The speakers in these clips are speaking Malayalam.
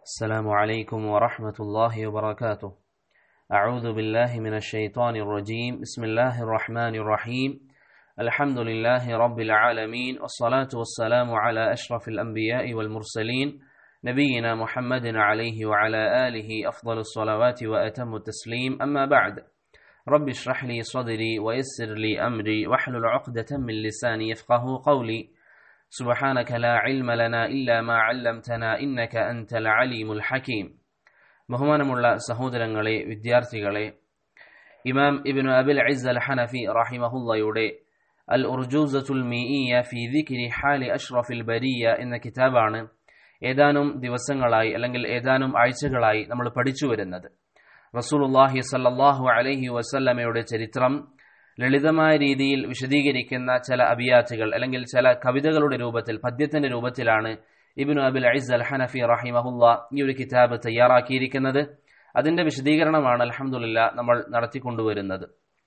السلام عليكم ورحمة الله وبركاته أعوذ بالله من الشيطان الرجيم بسم الله الرحمن الرحيم الحمد لله رب العالمين والصلاة والسلام على أشرف الأنبياء والمرسلين نبينا محمد عليه وعلى آله أفضل الصلوات وأتم التسليم أما بعد رب اشرح لي صدري ويسر لي أمري واحلل عقدة من لساني يفقه قولي سبحانك لا علم لنا إلا ما علمتنا إنك أنت العليم الحكيم ബഹുമാനമുള്ള സഹോദരങ്ങളെ വിദ്യാർത്ഥികളെ Imam Ibn Abil Izz al Hanafi റഹിമഹുല്ലയുടെ അൽ ഉർജൂസത്തുൽ മീഇയ ഫി ദിക്രി ഹാലി അഷ്റഫിൽ ബരിയ എന്ന കിതാബാണ് ഏതാനും ദിവസങ്ങളായി അല്ലെങ്കിൽ ഏതാനും ആഴ്ചകളായി നമ്മൾ പഠിച്ചു വരുന്നത് റസൂലുള്ളാഹി സല്ലല്ലാഹു അലൈഹി വസല്ലമയുടെ ചരിത്രം ലളിതമായ രീതിയിൽ വിശദീകരിക്കുന്ന ചില അബിയാത്തുകൾ അല്ലെങ്കിൽ ചില കവിതകളുടെ രൂപത്തിൽ പദ്യത്തിന്റെ രൂപത്തിലാണ് ഇബിനു അബിൽ ഐസ് അൽ ഹനഫി റഹിമഹുല്ല ഈ ഒരു കിതാബ് തയ്യാറാക്കിയിരിക്കുന്നത് അതിന്റെ വിശദീകരണമാണ് അലഹമുല്ല നമ്മൾ നടത്തിക്കൊണ്ടുവരുന്നത്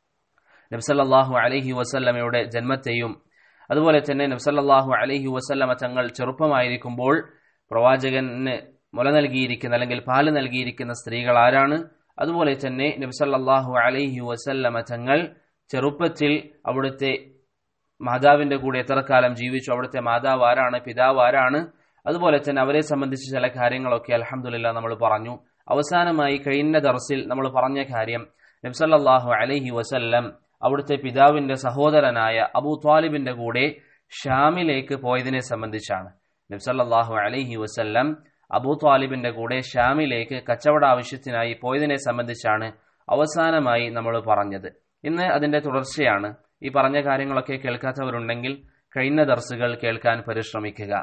നബ്സല്ലാഹു അലഹി വസല്ലമയുടെ ജന്മത്തെയും അതുപോലെ തന്നെ നബ്സല്ലാഹു അലഹി വസല്ലമ തങ്ങൾ ചെറുപ്പമായിരിക്കുമ്പോൾ പ്രവാചകന് മുല നൽകിയിരിക്കുന്ന അല്ലെങ്കിൽ പാല് നൽകിയിരിക്കുന്ന സ്ത്രീകൾ ആരാണ് അതുപോലെ തന്നെ നബ്സല്ലാഹു അലൈഹി വസല്ലമ തങ്ങൾ ചെറുപ്പത്തിൽ അവിടുത്തെ മാതാവിന്റെ കൂടെ എത്ര കാലം ജീവിച്ചു അവിടുത്തെ മാതാവ് ആരാണ് പിതാവ് ആരാണ് അതുപോലെ തന്നെ അവരെ സംബന്ധിച്ച് ചില കാര്യങ്ങളൊക്കെ അലഹമുല്ല നമ്മൾ പറഞ്ഞു അവസാനമായി കഴിഞ്ഞ ദർസിൽ നമ്മൾ പറഞ്ഞ കാര്യം നബ്സല്ലാഹു അലൈഹി വസല്ലം അവിടുത്തെ പിതാവിന്റെ സഹോദരനായ അബൂ ത്വാലിബിന്റെ കൂടെ ഷാമിലേക്ക് പോയതിനെ സംബന്ധിച്ചാണ് നബ്സല്ലാഹു അലൈഹി വസല്ലം അബൂ ത്വാലിബിന്റെ കൂടെ ഷാമിലേക്ക് കച്ചവട ആവശ്യത്തിനായി പോയതിനെ സംബന്ധിച്ചാണ് അവസാനമായി നമ്മൾ പറഞ്ഞത് ഇന്ന് അതിന്റെ തുടർച്ചയാണ് ഈ പറഞ്ഞ കാര്യങ്ങളൊക്കെ കേൾക്കാത്തവരുണ്ടെങ്കിൽ കഴിഞ്ഞ ദർസുകൾ കേൾക്കാൻ പരിശ്രമിക്കുക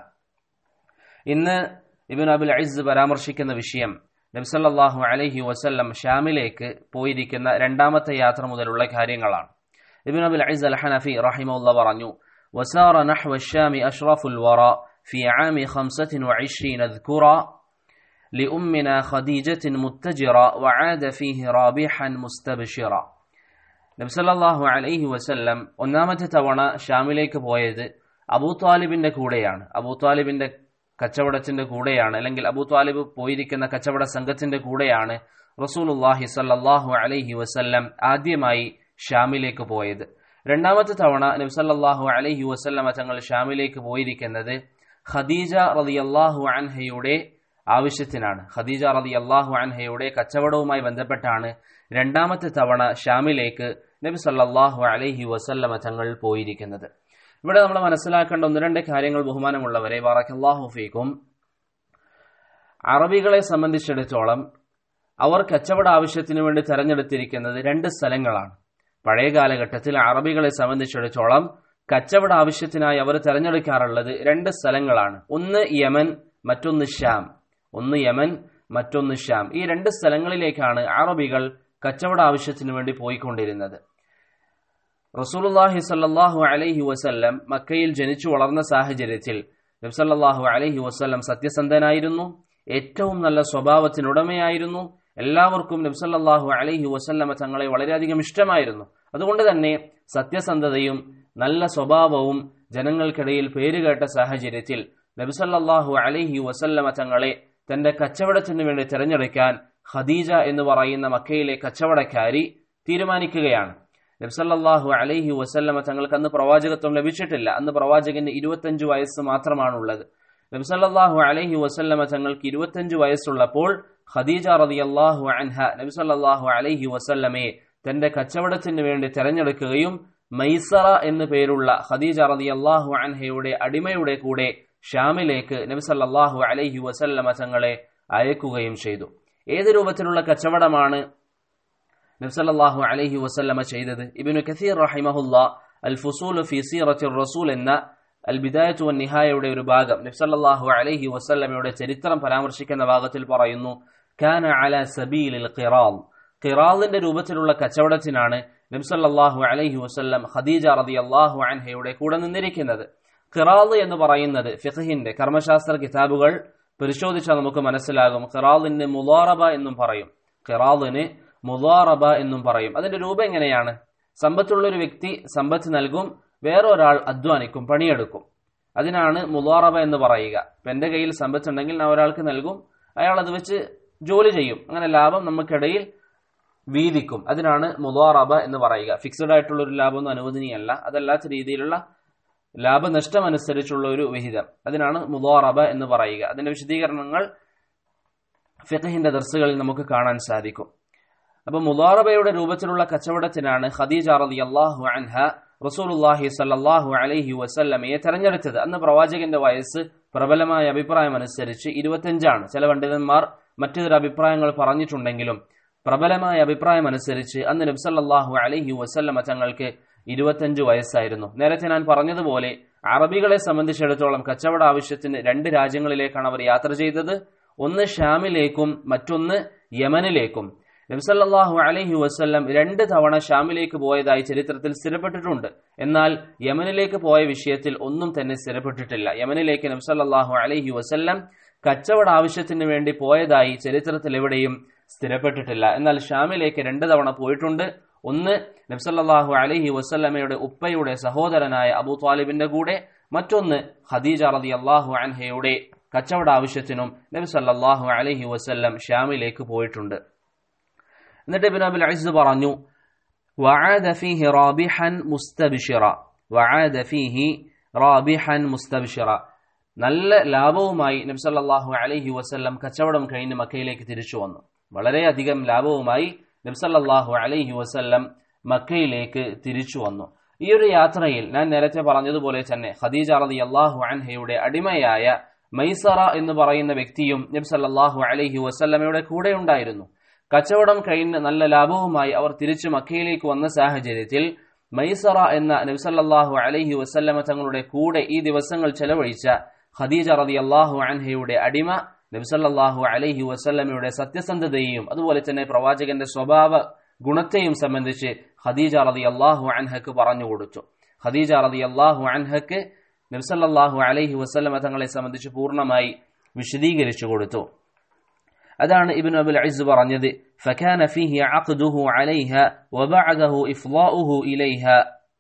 ഇന്ന് ഇബിൻ അബുൽ ഐസ് പരാമർശിക്കുന്ന വിഷയം നബ്സല്ലാഹു അലഹി വസല്ലം ഷാമിലേക്ക് പോയിരിക്കുന്ന രണ്ടാമത്തെ യാത്ര മുതലുള്ള കാര്യങ്ങളാണ് Ibn Abul Izz al Hanafi റഹിമുള്ള പറഞ്ഞു وسار نحو الشام أشرف الورى في عام خمسة وعشرين ذكرا لأمنا خديجة متجرا وعاد فيه رابحا مستبشرا നബ്സല്ലാഹു അലൈഹി വസല്ലം ഒന്നാമത്തെ തവണ ഷാമിലേക്ക് പോയത് അബൂ താലിബിന്റെ കൂടെയാണ് അബൂ താലിബിന്റെ കച്ചവടത്തിന്റെ കൂടെയാണ് അല്ലെങ്കിൽ അബൂ താലിബ് പോയിരിക്കുന്ന കച്ചവട സംഘത്തിന്റെ കൂടെയാണ് റസൂലുല്ലാഹി സല്ലാഹു അലൈഹി വസല്ലം ആദ്യമായി ഷാമിലേക്ക് പോയത് രണ്ടാമത്തെ തവണ നബ്സല്ലാഹു അലൈഹി വസല്ലമ തങ്ങൾ ഷാമിലേക്ക് പോയിരിക്കുന്നത് ഖദീജ റളിയല്ലാഹു അൻഹയുടെ ആവശ്യത്തിനാണ് ഖദീജ റതി അള്ളാഹു അൻഹയുടെ കച്ചവടവുമായി ബന്ധപ്പെട്ടാണ് രണ്ടാമത്തെ തവണ ഷാമിലേക്ക് നബി സല്ലാഹു അലൈഹി വസല്ലമ തങ്ങൾ പോയിരിക്കുന്നത് ഇവിടെ നമ്മൾ മനസ്സിലാക്കേണ്ട ഒന്ന് രണ്ട് കാര്യങ്ങൾ ബഹുമാനമുള്ളവരെ ബാറക്കല്ലാഹു ഫീക്കും അറബികളെ സംബന്ധിച്ചിടത്തോളം അവർ കച്ചവട ആവശ്യത്തിന് വേണ്ടി തെരഞ്ഞെടുത്തിരിക്കുന്നത് രണ്ട് സ്ഥലങ്ങളാണ് പഴയ കാലഘട്ടത്തിൽ അറബികളെ സംബന്ധിച്ചിടത്തോളം കച്ചവട ആവശ്യത്തിനായി അവർ തെരഞ്ഞെടുക്കാറുള്ളത് രണ്ട് സ്ഥലങ്ങളാണ് ഒന്ന് യമൻ മറ്റൊന്ന് ഷ്യാം ഒന്ന് യമൻ മറ്റൊന്ന് ഷ്യാം ഈ രണ്ട് സ്ഥലങ്ങളിലേക്കാണ് അറബികൾ കച്ചവട ആവശ്യത്തിന് വേണ്ടി പോയിക്കൊണ്ടിരുന്നത് റസൂലുല്ലാഹി സല്ലാഹു അലൈഹി വസല്ലം മക്കയിൽ ജനിച്ചു വളർന്ന സാഹചര്യത്തിൽ നബ്സല്ലാഹു അലൈഹി വസല്ലം സത്യസന്ധനായിരുന്നു ഏറ്റവും നല്ല സ്വഭാവത്തിനുടമയായിരുന്നു എല്ലാവർക്കും നബ്സല്ലാഹു അലൈഹി വസല്ലമ തങ്ങളെ വളരെയധികം ഇഷ്ടമായിരുന്നു അതുകൊണ്ട് തന്നെ സത്യസന്ധതയും നല്ല സ്വഭാവവും ജനങ്ങൾക്കിടയിൽ പേരുകേട്ട സാഹചര്യത്തിൽ നബിസല്ലാഹു അലൈഹി വസല്ലമ തങ്ങളെ തന്റെ കച്ചവടത്തിന് വേണ്ടി തിരഞ്ഞെടുക്കാൻ ഖദീജ എന്ന് പറയുന്ന മക്കയിലെ കച്ചവടക്കാരി തീരുമാനിക്കുകയാണ് നബ്സല്ലാഹു അലൈഹി വസല്ലമ തങ്ങൾക്ക് അന്ന് പ്രവാചകത്വം ലഭിച്ചിട്ടില്ല അന്ന് പ്രവാചകന് ഇരുപത്തഞ്ചു വയസ്സ് മാത്രമാണുള്ളത് നബ്സല്ലാഹു അലൈഹി വസല്ലമ തങ്ങൾക്ക് ഇരുപത്തഞ്ചു വയസ്സുള്ളപ്പോൾ ഖദീജ റതി അള്ളാഹു അൻഹ നബ്സല്ലാഹു അലൈഹി വസല്ലമയെ തന്റെ കച്ചവടത്തിന് വേണ്ടി തെരഞ്ഞെടുക്കുകയും മൈസറ എന്നു പേരുള്ള ഖദീജ റതി അള്ളാഹു അൻഹയുടെ അടിമയുടെ കൂടെ ഷാമിലേക്ക് നബി സല്ലാഹു അലൈഹി വസല്ലമ തങ്ങളെ അയക്കുകയും ചെയ്തു ഏത് രൂപത്തിലുള്ള കച്ചവടമാണ് നബ്സല്ലാഹു അലൈഹി വസല്ലമ ചെയ്തത് ഇബിനു കസീർ റഹിമഹുല്ല അൽ ഫുസൂൽ ഫി സീറത്തിൽ റസൂൽ എന്ന അൽ ബിദായത്തു വൻ നിഹായയുടെ ഒരു ഭാഗം നബ്സല്ലാഹു അലൈഹി വസല്ലമയുടെ ചരിത്രം പരാമർശിക്കുന്ന ഭാഗത്തിൽ പറയുന്നു കാന അല സബീലിൽ ഖിറാൽ ഖിറാലിന്റെ രൂപത്തിലുള്ള കച്ചവടത്തിനാണ് നബ്സല്ലാഹു അലൈഹി വസല്ലം ഖദീജ റതി അള്ളാഹു അൻഹയുടെ കൂടെ നിന്നിരിക്കുന്നത് ഖിറാൽ എന്ന് പറയുന്നത് ഫിഖഹിന്റെ കർമ്മശാസ്ത്ര കിതാബുകൾ പരിശോധിച്ചാൽ നമുക്ക് മനസ്സിലാകും ഖിറാലിന് മുലാറബ എന്നും പറയും ഖിറാലിന് മുലാറബ എന്നും പറയും അതിന്റെ രൂപം എങ്ങനെയാണ് സമ്പത്തുള്ള ഒരു വ്യക്തി സമ്പത്ത് നൽകും വേറൊരാൾ അധ്വാനിക്കും പണിയെടുക്കും അതിനാണ് മുലാറബ എന്ന് പറയുക ഇപ്പൊ എന്റെ കയ്യിൽ സമ്പത്തുണ്ടെങ്കിൽ ഞാൻ ഒരാൾക്ക് നൽകും അയാൾ അത് വെച്ച് ജോലി ചെയ്യും അങ്ങനെ ലാഭം നമുക്കിടയിൽ വീതിക്കും അതിനാണ് മുദാറബ എന്ന് പറയുക ഫിക്സഡ് ആയിട്ടുള്ള ഒരു ലാഭമൊന്നും അനുവദനീയമല്ല അതല്ലാത്ത രീതിയിലുള്ള ലാഭനഷ്ടം അനുസരിച്ചുള്ള ഒരു വിഹിതം അതിനാണ് മുദാറബ എന്ന് പറയുക അതിന്റെ വിശദീകരണങ്ങൾ ഫിഖഹിന്റെ ദർസുകളിൽ നമുക്ക് കാണാൻ സാധിക്കും അപ്പൊ മുദാറബയുടെ രൂപത്തിലുള്ള കച്ചവടത്തിനാണ് ഖദീജ റളിയല്ലാഹു അൻഹ റസൂലുള്ളാഹി സല്ലല്ലാഹു അലൈഹി വസല്ലമയെ തെരഞ്ഞെടുത്തത് അന്ന് പ്രവാചകന്റെ വയസ്സ് പ്രബലമായ അഭിപ്രായം അനുസരിച്ച് ഇരുപത്തിയഞ്ചാണ് ചില പണ്ഡിതന്മാർ മറ്റു ചില അഭിപ്രായങ്ങൾ പറഞ്ഞിട്ടുണ്ടെങ്കിലും പ്രബലമായ അഭിപ്രായം അനുസരിച്ച് അന്ന് നബ്സല്ലാഹു അലൈഹി വസല്ലമ തങ്ങൾക്ക് ഇരുപത്തിയഞ്ച് വയസ്സായിരുന്നു നേരത്തെ ഞാൻ പറഞ്ഞതുപോലെ അറബികളെ സംബന്ധിച്ചിടത്തോളം കച്ചവട ആവശ്യത്തിന് രണ്ട് രാജ്യങ്ങളിലേക്കാണ് അവർ യാത്ര ചെയ്തത് ഒന്ന് ഷാമിലേക്കും മറ്റൊന്ന് യമനിലേക്കും നബ്സല്ലാഹു അലൈഹി വസ്ല്ലം രണ്ട് തവണ ഷാമിലേക്ക് പോയതായി ചരിത്രത്തിൽ സ്ഥിരപ്പെട്ടിട്ടുണ്ട് എന്നാൽ യമനിലേക്ക് പോയ വിഷയത്തിൽ ഒന്നും തന്നെ സ്ഥിരപ്പെട്ടിട്ടില്ല യമനിലേക്ക് നബ്സല്ലാഹു അലൈഹി വസ്ല്ലം കച്ചവട ആവശ്യത്തിന് വേണ്ടി പോയതായി ചരിത്രത്തിൽ എവിടെയും സ്ഥിരപ്പെട്ടിട്ടില്ല എന്നാൽ ഷാമിലേക്ക് രണ്ട് തവണ പോയിട്ടുണ്ട് ഒന്ന് നബ്സല്ലാഹു അലൈഹി വസ്ല്ലമയുടെ ഉപ്പയുടെ സഹോദരനായ അബൂ താലിബിന്റെ കൂടെ മറ്റൊന്ന് ഖദീജ റതി അള്ളാഹു അൻഹയുടെ കച്ചവട ആവശ്യത്തിനും നബി സല്ലാഹു അലൈഹി വസ്ല്ലം ഷാമിലേക്ക് പോയിട്ടുണ്ട് എന്നിട്ട് ഇബ്നു അബുൽ അസ്സ് പറഞ്ഞു وعاد فيه رابحا مستبشرا وعاد فيه رابحا مستبشرا നല്ല ലാഭവുമായി നബി സല്ലല്ലാഹു അലൈഹി വസല്ലം കച്ചവടം കഴിഞ്ഞ് മക്കയിലേക്ക് തിരിച്ചു വന്നു വളരെയധികം ലാഭവുമായി നബി സല്ലല്ലാഹു അലൈഹി വസല്ലം മക്കയിലേക്ക് തിരിച്ചു വന്നു ഈ ഒരു യാത്രയിൽ ഞാൻ നേരത്തെ പറഞ്ഞതുപോലെ തന്നെ ഖദീജ റളിയല്ലാഹു അൻഹയുടെ അടിമയായ മൈസറ എന്ന് പറയുന്ന വ്യക്തിയും നബി സല്ലല്ലാഹു അലൈഹി വസല്ലമയുടെ കൂടെ ഉണ്ടായിരുന്നു കച്ചവടം കഴിഞ്ഞ് നല്ല ലാഭവുമായി അവർ തിരിച്ചു മക്കയിലേക്ക് വന്ന സാഹചര്യത്തിൽ മൈസറ എന്ന നബ്സല്ലാഹു അലൈഹി വസല്ലമ തങ്ങളുടെ കൂടെ ഈ ദിവസങ്ങൾ ചെലവഴിച്ച ഖദീജ റതി അള്ളാഹു അൻഹയുടെ അടിമ നബ്സല്ലാഹു അലൈഹി വസല്ലമയുടെ സത്യസന്ധതയെയും അതുപോലെ തന്നെ പ്രവാചകന്റെ സ്വഭാവ ഗുണത്തെയും സംബന്ധിച്ച് ഖദീജ റതി അള്ളാഹു അൻഹക്ക് പറഞ്ഞു കൊടുത്തു ഖദീജ റതി അള്ളാഹു അൻഹക്ക് നബ്സല്ലാഹു അലൈഹി വസല്ലമ തങ്ങളെ സംബന്ധിച്ച് പൂർണ്ണമായി വിശദീകരിച്ചു കൊടുത്തു അതാണ് ഇബ്നു അബുൽ ഇസ് പറഞ്ഞത് فكان فيه عقده عليها وبعده إفضاؤه إليها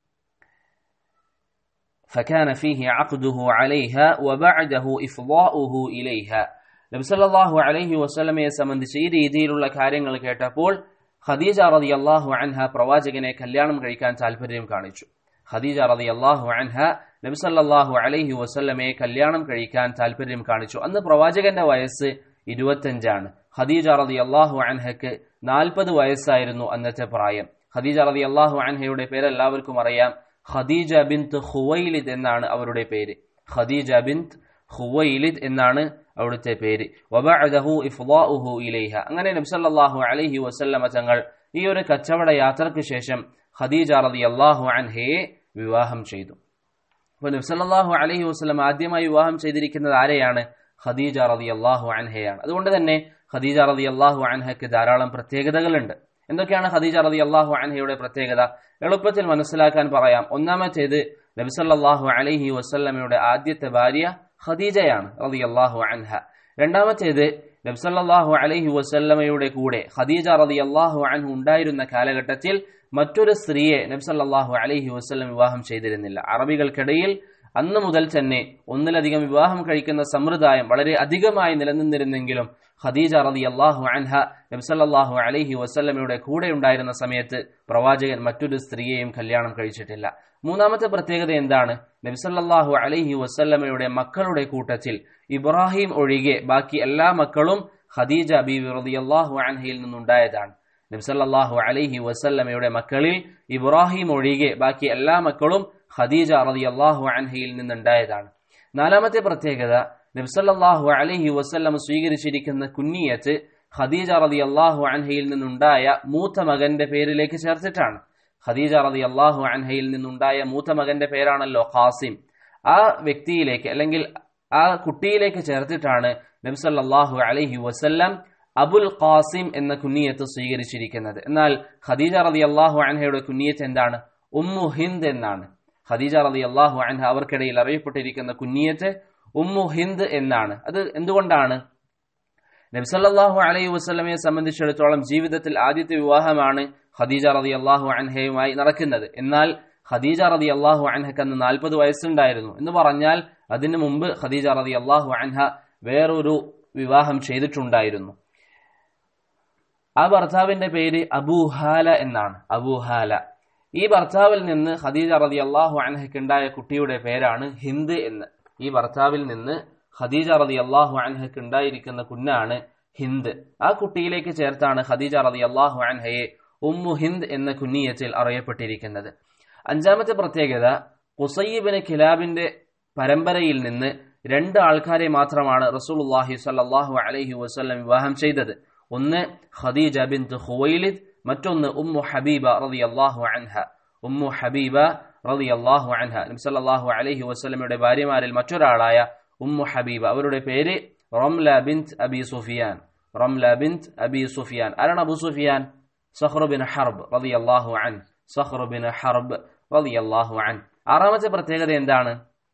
فكان فيه عقده عليها وبعده إفضاؤه إليها നബി സല്ലല്ലാഹു അലൈഹി വസല്ലമയെ സംബന്ധിച്ച് ഈ രീതിയിലുള്ള കാര്യങ്ങൾ കേട്ടപ്പോൾ ഖദീജ റളിയല്ലാഹു അൻഹ പ്രവാചകനെ കല്യാണം കഴിക്കാൻ താല്പര്യം കാണിച്ചു ഖദീജ റളിയല്ലാഹു അൻഹ നബി സല്ലല്ലാഹു അലൈഹി വസല്ലമയെ കല്യാണം കഴിക്കാൻ താല്പര്യം കാണിച്ചു അന്ന് പ്രവാചകന്റെ വയസ്സ് ഇരുപത്തഞ്ചാണ് ഖദീജ റതി അള്ളാഹു അൻഹക്ക് നാൽപ്പത് വയസ്സായിരുന്നു അന്നത്തെ പ്രായം ഖദീജ റതി അള്ളാഹു അൻഹയുടെ പേര് എല്ലാവർക്കും അറിയാം ഖദീജ ബിന്ത് ഹുവൈലിദ് എന്നാണ് അവരുടെ പേര് ഖദീജ ബിന്ത് ഹുവൈലിദ് എന്നാണ് അവിടുത്തെ പേര് വബഅദഹു ഇഫ്ളാഉഹു ഇലൈഹ അങ്ങനെ നബ്സല്ലാഹു അലൈഹി വസല്ലമ തങ്ങൾ ഈ ഒരു കച്ചവട യാത്രയ്ക്ക് ശേഷം ഖദീജ റതി അള്ളാഹു അൻഹയെ വിവാഹം ചെയ്തു അപ്പോൾ നബ്സല്ലാഹു അലൈഹി വസ്ലം ആദ്യമായി വിവാഹം ചെയ്തിരിക്കുന്നത് ആരെയാണ് ഖദീജ റതി അള്ളാഹു അൻഹയാണ് അതുകൊണ്ട് തന്നെ ഖദീജ റതി അള്ളാഹു അൻഹയ്ക്ക് ധാരാളം പ്രത്യേകതകളുണ്ട് എന്തൊക്കെയാണ് ഖദീജ റതി അള്ളാഹു അൻഹയുടെ പ്രത്യേകത എളുപ്പത്തിൽ മനസ്സിലാക്കാൻ പറയാം ഒന്നാമത്തേത് നബിസല്ലാഹു അലൈഹി വസല്ലമയുടെ ആദ്യത്തെ ഭാര്യ ഖദീജയാണ് റതി അള്ളാഹു അൻഹ രണ്ടാമത്തേത് നബ്സല്ലാഹു അലൈഹി വസല്ലമയുടെ കൂടെ ഖദീജ റതി അള്ളാഹു അൻഹു ഉണ്ടായിരുന്ന കാലഘട്ടത്തിൽ മറ്റൊരു സ്ത്രീയെ നബ്സല്ലാഹു അലൈഹി വസ്ല്ലം വിവാഹം ചെയ്തിരുന്നില്ല അറബികൾക്കിടയിൽ അന്ന് മുതൽ തന്നെ ഒന്നിലധികം വിവാഹം കഴിക്കുന്ന സമ്പ്രദായം വളരെ അധികമായി നിലനിന്നിരുന്നെങ്കിലും ഖദീജ റതി അള്ളാഹു അൻഹ നബ്സല്ലാഹു അലൈഹി വസ്ല്ലമയുടെ കൂടെ ഉണ്ടായിരുന്ന സമയത്ത് പ്രവാചകൻ മറ്റൊരു സ്ത്രീയെയും കല്യാണം കഴിച്ചിട്ടില്ല മൂന്നാമത്തെ പ്രത്യേകത എന്താണ് നബ്സല്ലാഹു അലൈഹി വസ്ല്ലമയുടെ മക്കളുടെ കൂട്ടത്തിൽ ഇബ്രാഹിം ഒഴികെ ബാക്കി എല്ലാ മക്കളും ഖദീജ ബീവി റതി അള്ളാഹു അൻഹയിൽ നിന്നുണ്ടായതാണ് നബ്സല്ലാഹു അലൈഹി വസല്ലമയുടെ മക്കളിൽ ഇബ്രാഹിം ഒഴികെ ബാക്കി എല്ലാ മക്കളും ഖദീജ റതി അള്ളാഹു അൻഹയിൽ നിന്നുണ്ടായതാണ് നാലാമത്തെ പ്രത്യേകത നബ്സല്ലാഹു അലൈഹി വസല്ലം സ്വീകരിച്ചിരിക്കുന്ന കുന്നിയത്ത് ഖദീജ റതി അള്ളാഹു അൻഹയിൽ നിന്നുണ്ടായ മൂത്ത മകന്റെ പേരിലേക്ക് ചേർത്തിട്ടാണ് ഖദീജ റതി അള്ളാഹു അൻഹയിൽ നിന്നുണ്ടായ മൂത്ത മകന്റെ പേരാണല്ലോ ഖാസിം ആ വ്യക്തിയിലേക്ക് അല്ലെങ്കിൽ ആ കുട്ടിയിലേക്ക് ചേർത്തിട്ടാണ് നബ്സല്ലാഹു അലൈഹി വസല്ലം അബുൽ ഖാസിം എന്ന കുന്നിയത്ത് സ്വീകരിച്ചിരിക്കുന്നത് എന്നാൽ ഖദീജ റതി അള്ളാഹു അൻഹയുടെ കുന്നിയത്ത് എന്താണ് ഉമ്മു ഹിന്ദ് എന്നാണ് ഖദീജ റതി അള്ളാഹു അൻഹ അവർക്കിടയിൽ അറിയപ്പെട്ടിരിക്കുന്ന കുന്നിയത്ത് ഉമ്മു ഹിന്ദ് എന്നാണ് അത് എന്തുകൊണ്ടാണ് നബ്സല്ലാഹു അലൈഹി വസ്ലമയെ സംബന്ധിച്ചിടത്തോളം ജീവിതത്തിൽ ആദ്യത്തെ വിവാഹമാണ് ഖദീജ റതി അള്ളാഹു അൻഹയുമായി നടക്കുന്നത് എന്നാൽ ഖദീജ റതി അള്ളാഹു അൻഹക്ക് അന്ന് നാൽപ്പത് വയസ്സുണ്ടായിരുന്നു എന്ന് പറഞ്ഞാൽ അതിനു മുമ്പ് ഖദീജ റതി അള്ളാഹു അൻഹ വേറൊരു വിവാഹം ചെയ്തിട്ടുണ്ടായിരുന്നു ആ ഭർത്താവിന്റെ പേര് അബൂഹാല എന്നാണ് അബൂഹാല ഈ ഭർത്താവിൽ നിന്ന് ഖദീജ റതി അള്ളാഹു അൻഹയ്ക്ക് ഉണ്ടായ കുട്ടിയുടെ പേരാണ് ഹിന്ദ് എന്ന് ഈ ഭർത്താവിൽ നിന്ന് ഖദീജ റതി അള്ളാഹു അൻഹയ്ക്ക് ഉണ്ടായിരിക്കുന്ന കുഞ്ഞാണ് ഹിന്ദ് ആ കുട്ടിയിലേക്ക് ചേർത്താണ് ഖദീജ റതി അള്ളാഹു അൻഹയെ ഉമ്മു ഹിന്ദ് എന്ന കുഞ്ഞിയത്തിൽ അറിയപ്പെട്ടിരിക്കുന്നത് അഞ്ചാമത്തെ പ്രത്യേകത കുസയ്യബിന് ഖിലാബിന്റെ പരമ്പരയിൽ നിന്ന് രണ്ട് ആൾക്കാരെ മാത്രമാണ് റസൂലുള്ളാഹി സ്വല്ലല്ലാഹു അലൈഹി വസല്ലം വിവാഹം ചെയ്തത് ഒന്ന് ഖദീജ ബിൻത് ഖുവൈലിദ് മറ്റൊന്ന് ഉമ്മു ഹബീബ റളിയല്ലാഹു അൻഹ ഉമ്മു ഹബീബ റളിയല്ലാഹു അൻഹ നബി സല്ലല്ലാഹു അലൈഹി വസല്ലമയുടെ ഭാര്യമാരിൽ മറ്റൊരാളായ ഉമ്മു ഹബീബ അവരുടെ പേര് റംല ബിൻത് അബി സുഫിയാൻ റംല ബിൻത് അബി സുഫിയാൻ ആരാണ് Abu Sufyan Sakhr bin Harb റളിയല്ലാഹു അൻ സഹ്റു ബിൻ ഹർബ് റളിയല്ലാഹു അൻ ആറാമത്തെ പ്രത്യേകത എന്താണ്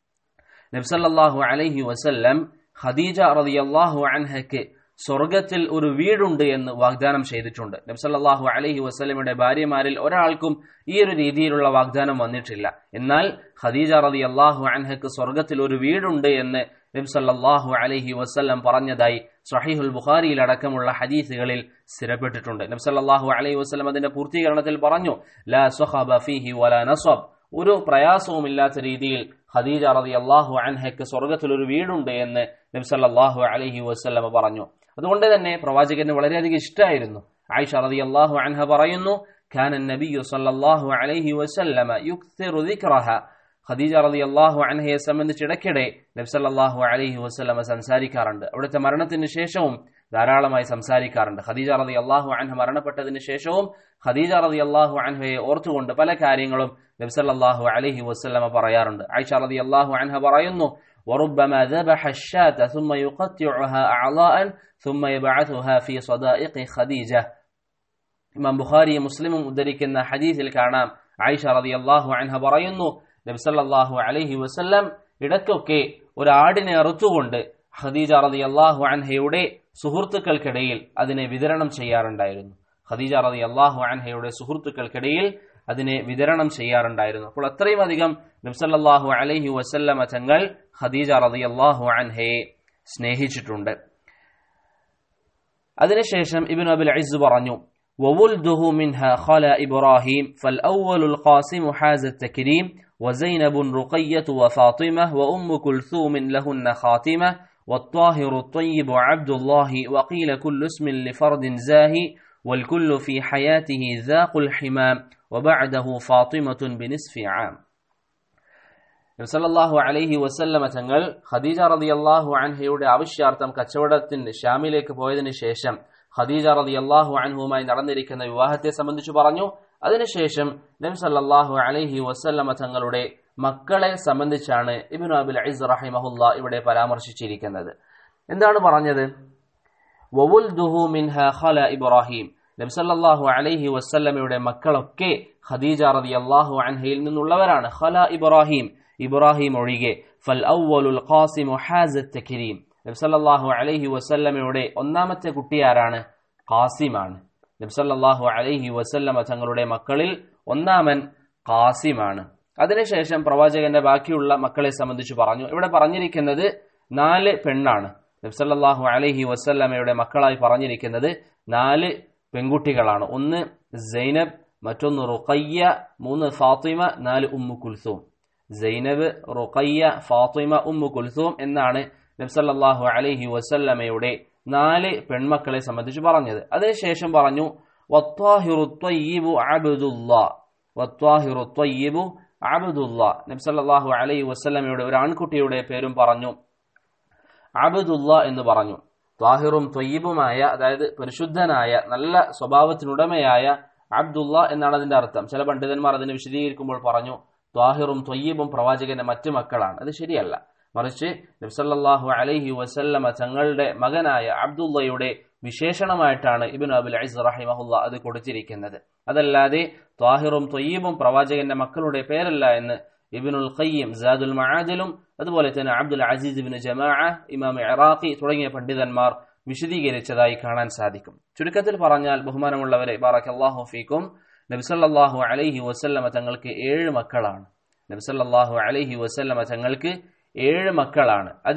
നബ്സല്ലാഹു അലൈഹി വസല്ലം ഖദീജ റളിയല്ലാഹു അൻഹയ്ക്ക് സ്വർഗത്തിൽ ഒരു വീടുണ്ട് എന്ന് വാഗ്ദാനം ചെയ്തിട്ടുണ്ട് നബ്സല്ലാഹു അലൈഹി വസ്ലമിയുടെ ഭാര്യമാരിൽ ഒരാൾക്കും ഈ ഒരു രീതിയിലുള്ള വാഗ്ദാനം വന്നിട്ടില്ല എന്നാൽ ഖദീജ റതി അള്ളാഹു അൻഹക്ക് സ്വർഗത്തിൽ ഒരു വീടുണ്ട് എന്ന് നബ്സല്ലാഹു അലൈഹി വസ്ല്ലം പറഞ്ഞതായി സഹീഹുൽ ബുഖാരിയിൽ അടക്കമുള്ള ഹദീസുകളിൽ സ്ഥിരപ്പെട്ടിട്ടുണ്ട് നബ്സല്ലാഹു അലൈഹി വസ്ലം അതിന്റെ പൂർത്തീകരണത്തിൽ പറഞ്ഞു ലാ സുഹബ ഫീഹി വലാ നസ്വബ് ഒരു പ്രയാസവുമില്ലാത്ത രീതിയിൽ ഖദീജ റതി അള്ളാഹു അൻഹയ്ക്ക് സ്വർഗത്തിൽ ഒരു വീടുണ്ട് എന്ന് നബ്സല്ലാഹു അലൈഹി വസ്ലമ പറഞ്ഞു അതുകൊണ്ട് തന്നെ പ്രവാചകന് വളരെയധികം ഇഷ്ടമായിരുന്നു ആയിഷ റതി അള്ളാഹു അൻഹ പറയുന്നു كان النبي صلى الله عليه وسلم يكثر ذكرها ഖദീജ റതി അള്ളാഹു അൻഹയെ സംബന്ധിച്ച് ഇടയ്ക്കിടെ നബ്സല്ലാഹു അലൈഹി വസ്ലമ സംസാരിക്കാറുണ്ട് അവിടുത്തെ മരണത്തിന് ശേഷവും ധാരാളമായി സംസാരിക്കാറുണ്ട് ഖദീജ റതി അള്ളാഹു അൻഹ മരണപ്പെട്ടതിന് ശേഷവും ഖദീജ റതി അള്ളാഹു അൻഹയെ ഓർത്തുകൊണ്ട് പല കാര്യങ്ങളും നബ്സല്ലാഹു അലൈഹി വസ്ലമ പറയാറുണ്ട് ആയിഷ റതി അള്ളാഹു അൻഹ പറയുന്നു وربما ذبح الشاة ثم يقطعها أعضاء ثم يبعثها في صدائق خديجة ഇമാം ബുഖാരി മുസ്ലിമും ഉദ്ധരിക്കുന്ന ഹദീസിൽ കാണാം ആയിഷ റളിയല്ലാഹു അൻഹ പറയുന്നു നബി സല്ലല്ലാഹു അലൈഹി വസല്ലം ഇടയ്ക്കൊക്കെ ഒരു ആടിനെ അറുത്തുകൊണ്ട് ഖദീജ റളിയല്ലാഹു അൻഹയുടെ സുഹൃത്തുക്കൾക്കിടയിൽ അതിനെ വിതരണം ചെയ്യാറുണ്ടായിരുന്നു ഖദീജ റളിയല്ലാഹു അൻഹയുടെ സുഹൃത്തുക്കൾക്കിടയിൽ അതിനെ വിതരണം ചെയ്യാറുണ്ടായിരുന്നു അപ്പോൾ അത്രയും അധികം നബ്സല്ലാഹു അലൈഹി വസല്ലമ തങ്ങൾ ഖദീജ റളിയല്ലാഹു അൻഹയെ സ്നേഹിച്ചിട്ടുണ്ട് അതിനുശേഷം ഇബിൻ അബുൽ ഇസ് പറഞ്ഞു وولده منها خلا إبراهيم فالأول القاسم حاز التكريم وزينب رقية وفاطمة وأم كلثوم لهن خاتمة والطاهر الطيب عبد الله وقيل كل اسم لفرد زاهي والكل في حياته ذاق الحمام وبعده فاطمة بنصف عام നബ്സല്ലാഹു അലൈഹി വസല്ലമ തങ്ങൾ ഖദീജ റളിയല്ലാഹു അൻഹയുടെ ആവശ്യാർത്ഥം കച്ചവടത്തിന് ഷാമിലേക്ക് പോയതിനു ശേഷം ഖദീജ റളിയല്ലാഹു അൻഹുമായി നടന്നിരിക്കുന്ന വിവാഹത്തെ സംബന്ധിച്ച് പറഞ്ഞു അതിനുശേഷം നബി സല്ലല്ലാഹു അലൈഹി വസല്ലമ തങ്ങളുടെ മക്കളെ സംബന്ധിച്ചാണ് ഇബ്നു അബുൽ ഇസ് റഹിമഹുല്ല ഇവിടെ പരാമർശിച്ചിരിക്കുന്നത് എന്താണ് പറഞ്ഞത് വവുൽദുഹു മിൻഹ ഖല ഇബ്രാഹിം നബി സല്ലല്ലാഹു അലൈഹി വസല്ലമയുടെ മക്കളൊക്കെ ഖദീജ റളിയല്ലാഹു അൻഹയിൽ നിന്നുള്ളവരാണ് ഖല ഇബ്രാഹിം ഇബ്രാഹിം ഒഴികെ ഫൽ അവ്വലുൽ ഖാസിമു ഹാസ തക്രീം നബ്സല്ലാഹു അലൈഹി വസല്ലമയുടെ ഒന്നാമത്തെ കുട്ടി ആരാണ് ഖാസിമാണ് നബ്സല്ലാഹു അലൈഹി വസല്ലമ തങ്ങളുടെ മക്കളിൽ ഒന്നാമൻ ഖാസിമാണ് അതിനുശേഷം പ്രവാചകന്റെ ബാക്കിയുള്ള മക്കളെ സംബന്ധിച്ച് പറഞ്ഞു ഇവിടെ പറഞ്ഞിരിക്കുന്നത് നാല് പെണ്ണാണ് നബ്സല്ലാഹു അലൈഹി വസല്ലമയുടെ മക്കളായി പറഞ്ഞിരിക്കുന്നത് നാല് പെൺകുട്ടികളാണ് ഒന്ന് സൈനബ് മറ്റൊന്ന് റുഖയ്യ മൂന്ന് ഫാത്തിമ നാല് Umm Kulthum Zainab Ruqayya Fatima Umm Kulthum എന്നാണ് നബ്സല്ലാഹു അലൈഹി വസല്ലമയുടെ നാല് പെൺമക്കളെ സംബന്ധിച്ച് പറഞ്ഞത് അതിനുശേഷം പറഞ്ഞു നബ്സല്ലാഹു അലൈഹി വസല്ലമയുടെ ഒരു ആൺകുട്ടിയുടെ പേരും പറഞ്ഞു അബുദുല്ല എന്ന് പറഞ്ഞു ത്വാഹിറും ത്വയ്യിബുമായ അതായത് പരിശുദ്ധനായ നല്ല സ്വഭാവത്തിനുടമയായ അബ്ദുള്ള എന്നാണ് അതിന്റെ അർത്ഥം ചില പണ്ഡിതന്മാർ അതിനെ വിശദീകരിക്കുമ്പോൾ പറഞ്ഞു ത്വാഹിറും ത്വയ്യിബും പ്രവാചകന്റെ മറ്റു മക്കളാണ് അത് ശരിയല്ല മറിച്ച് നബ്സല്ലാഹു അലൈഹി വസല്ലമ തങ്ങളുടെ മകനായ അബ്ദുള്ളയുടെ വിശേഷണമായിട്ടാണ് ഇബിൻ അബുൽ അസ് റഹിമഹുല്ല അത് കൊടുത്തിരിക്കുന്നത് അതല്ലാതെ ത്വാഹിറും ത്വയ്യബും പ്രവാചകന്റെ മക്കളുടെ പേരല്ല എന്ന് ഇബിനുൽ ഖയ്യം സാദുൽ മഹാദിലും അതുപോലെ തന്നെ അബ്ദുൽ അസീസ് ഇബിൻ ജമാ ഇമാം ഇറാഖി തുടങ്ങിയ പണ്ഡിതന്മാർ വിശദീകരിച്ചതായി കാണാൻ സാധിക്കും ചുരുക്കത്തിൽ പറഞ്ഞാൽ ബഹുമാനമുള്ളവരെ ബാറക് അള്ളാഹു ഫീക്കും നബ്സല്ലാഹു അലൈഹി വസല്ലമ തങ്ങൾക്ക് ഏഴ് മക്കളാണ് നബ്സല്ലാഹു അലൈഹി വസല്ലമ തങ്ങൾക്ക് ഏഴ് മക്കളാണ് അതിൽ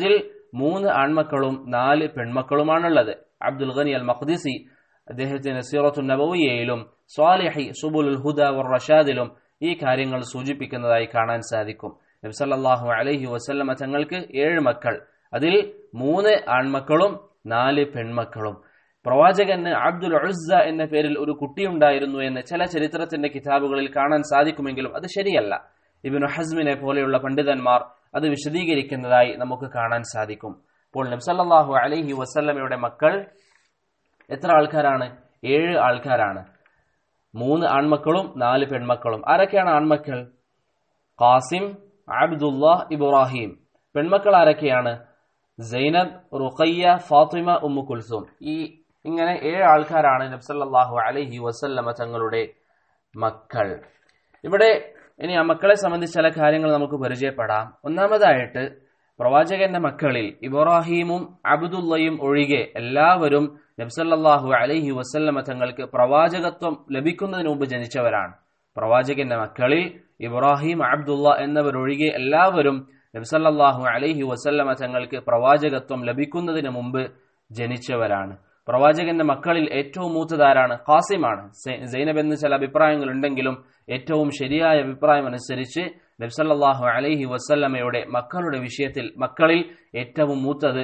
മൂന്ന് ആൺമക്കളും നാല് പെൺമക്കളുമാണുള്ളത് അബ്ദുൽ ഖനി അൽ മഖ്ദിസി അദ്ദേഹത്തിന്റെ സീറത്തു നബവിയയിലും സ്വാലിഹി സുബുൽ ഹുദ വർ റഷാദിലും ഈ കാര്യങ്ങൾ സൂചിപ്പിക്കുന്നതായി കാണാൻ സാധിക്കും നബ്സല്ലാഹു അലൈഹി വസല്ലമ തങ്ങൾക്ക് ഏഴ് മക്കൾ അതിൽ മൂന്ന് ആൺമക്കളും നാല് പെൺമക്കളും പ്രവാചകന് അബ്ദുൽ ഉസ്സ എന്ന പേരിൽ ഒരു കുട്ടിയുണ്ടായിരുന്നു എന്ന് ചില ചരിത്രത്തിന്റെ കിതാബുകളിൽ കാണാൻ സാധിക്കുമെങ്കിലും അത് ശരിയല്ല ഇബിനു ഹസ്മിനെ പോലെയുള്ള പണ്ഡിതന്മാർ അത് വിശദീകരിക്കുന്നതായി നമുക്ക് കാണാൻ സാധിക്കും അപ്പോൾ നബ്സല്ലാഹു അലൈഹി വസല്ലമയുടെ മക്കൾ എത്ര ആൾക്കാരാണ് ഏഴ് ആൾക്കാരാണ് മൂന്ന് ആൺമക്കളും നാല് പെൺമക്കളും ആരൊക്കെയാണ് ആൺമക്കൾ ഖാസിം അബ്ദുല്ല ഇബ്രാഹിം പെൺമക്കൾ ആരൊക്കെയാണ് Zainab Ruqayya Fatima Umm Kulthum ഈ ഇങ്ങനെ ഏഴ് ആൾക്കാരാണ് നബ്സല്ലാഹു അലൈഹി വസല്ലമ തങ്ങളുടെ മക്കൾ ഇവിടെ ഇനി ആ മക്കളെ സംബന്ധിച്ച് ചില കാര്യങ്ങൾ നമുക്ക് പരിചയപ്പെടാം ഒന്നാമതായിട്ട് പ്രവാചകന്റെ മക്കളിൽ ഇബ്രാഹീമും അബ്ദുള്ളയും ഒഴികെ എല്ലാവരും നബ്സല്ലാഹു അലൈഹി വസല്ലമ തങ്ങൾക്ക് പ്രവാചകത്വം ലഭിക്കുന്നതിന് മുമ്പ് ജനിച്ചവരാണ് പ്രവാചകന്റെ മക്കളിൽ ഇബ്രാഹിം അബ്ദുള്ള എന്നിവരൊഴികെ എല്ലാവരും നബ്സല്ലാഹു അലൈഹി വസല്ലമ തങ്ങൾക്ക് പ്രവാചകത്വം ലഭിക്കുന്നതിന് മുമ്പ് ജനിച്ചവരാണ് പ്രവാചകന്റെ മക്കളിൽ ഏറ്റവും മൂത്തതാരാണ് ഖാസിമാണ് സൈനബ് എന്ന് ചില അഭിപ്രായങ്ങൾ ഉണ്ടെങ്കിലും ഏറ്റവും ശരിയായ അഭിപ്രായം അനുസരിച്ച് നബ്സല്ലാഹു അലൈഹി വസല്ലമയുടെ മക്കളുടെ വിഷയത്തിൽ മക്കളിൽ ഏറ്റവും മൂത്തത്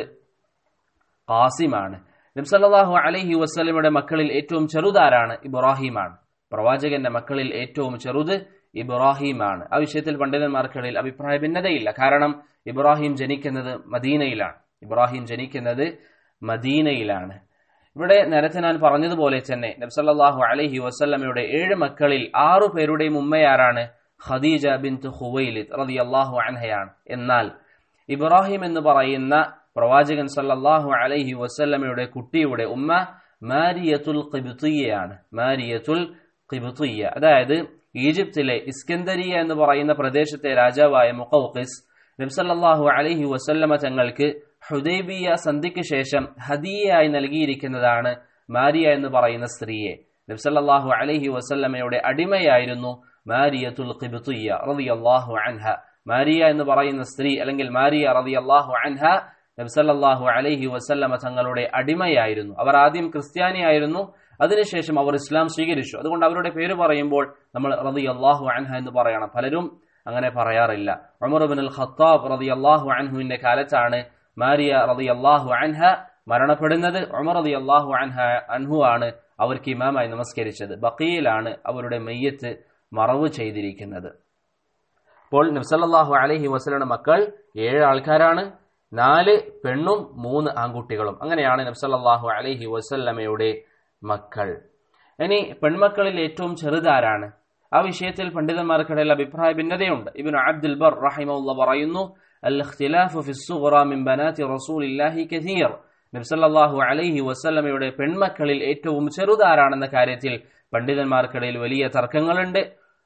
ഖാസിമാണ് നബ്സല്ലാഹു അലൈഹി വസ്ലമയുടെ മക്കളിൽ ഏറ്റവും ചെറുതാരാണ് ഇബ്രാഹിമാണ് പ്രവാചകന്റെ മക്കളിൽ ഏറ്റവും ചെറുത് ഇബ്രാഹിമാണ് ആ വിഷയത്തിൽ പണ്ഡിതന്മാർക്കിടയിൽ അഭിപ്രായ ഭിന്നതയില്ല കാരണം ഇബ്രാഹിം ജനിക്കുന്നത് മദീനയിലാണ് ഇബ്രാഹിം ജനിക്കുന്നത് മദീനയിലാണ് ഇവിടെ നേരത്തെ ഞാൻ പറഞ്ഞതുപോലെ തന്നെ നബ്സല്ലാഹു അലൈഹി വസ്ല്ലമയുടെ ഏഴ് മക്കളിൽ ആറു പേരുടെയും ഉമ്മയാരാണ് ഖദീജ ബിൻ ഹുവൈലിദ് റതി അള്ളാഹു അൻഹയാണ് എന്നാൽ ഇബ്രാഹിം എന്ന് പറയുന്ന പ്രവാചകൻ സല്ലല്ലാഹു അലൈഹി വസല്ലമയുടെ കുട്ടിയുടെ ഉമ്മ മാരിയത്തുൽ ഖിബ്തിയയാണ് മാരിയത്തുൽ ഖിബ്തിയ അതായത് ഈജിപ്തിലെ ഇസ്കന്ദരിയ എന്ന് പറയുന്ന പ്രദേശത്തെ രാജാവായ മുഖൌഖിസ് നബ്സല്ലാഹു അലൈഹി വസല്ലമ തങ്ങൾക്ക് ഹുദൈബിയ സന്ധിക്ക് ശേഷം ഹദിയയായി നൽകിയിരിക്കുന്നതാണ് മാരിയ എന്ന് പറയുന്ന സ്ത്രീയെ നബ്സല്ലാഹു അലൈഹി വസല്ലമയുടെ അടിമയായിരുന്നു മാരിയത്തുൽ ഖിബ്തിയ റളിയല്ലാഹു അൻഹ മാരിയ എന്ന് പറയുന്ന സ്ത്രീ അല്ലെങ്കിൽ മാരിയ റളിയല്ലാഹു അൻഹ നബ്സല്ലാഹു അലൈഹി വസല്ലമ തങ്ങളുടെ അടിമയായിരുന്നു അവർ ആദ്യം ക്രിസ്ത്യാനിയായിരുന്നു അതിനുശേഷം അവർ ഇസ്ലാം സ്വീകരിച്ചു അതുകൊണ്ട് അവരുടെ പേര് പറയുമ്പോൾ നമ്മൾ റതി അള്ളാഹു അൻഹ എന്ന് പറയണം പലരും അങ്ങനെ പറയാറില്ല ഉമർ ബിൻ അൽ ഖത്താബ് റതി അള്ളാഹു അൻഹുവിന്റെ കാലത്താണ് മാരിയ റതി അള്ളാഹു അൻഹ മരണപ്പെടുന്നത് ഉമർ റതി അള്ളാഹു അൻഹ അൻഹു ആണ് അവർക്ക് ഇമാമായി നമസ്കരിച്ചത് ബക്കയിലാണ് അവരുടെ മെയ്യത്ത് മറവ് ചെയ്തിരിക്കുന്നത് അപ്പോൾ നബ്സല്ലാഹു അലഹി വസ്ലയുടെ മക്കൾ ഏഴ് ആൾക്കാരാണ് നാല് പെണ്ണും മൂന്ന് ആൺകുട്ടികളും അങ്ങനെയാണ് നബ്സല്ലാഹു അലഹി വസല്ലമയുടെ മക്കൾ ഇനി പെൺമക്കളിൽ ഏറ്റവും ചെറുതാരാണ് ആ വിഷയത്തിൽ പണ്ഡിതന്മാർക്കിടയിൽ അഭിപ്രായ ഭിന്നതയുണ്ട് ഇബിൻ അബ്ദുൽ ബർ റഹിമുള്ള പറയുന്നു الاختلاف في الصغرى من بنات رسول الله كثير നബ്സല്ലാഹു അലൈഹി വസല്ലമയുടെ പെൺമക്കളിൽ ഏറ്റവും ചെറുതാരാണെന്ന കാര്യത്തിൽ പണ്ഡിതന്മാർക്കിടയിൽ വലിയ തർക്കങ്ങളുണ്ട്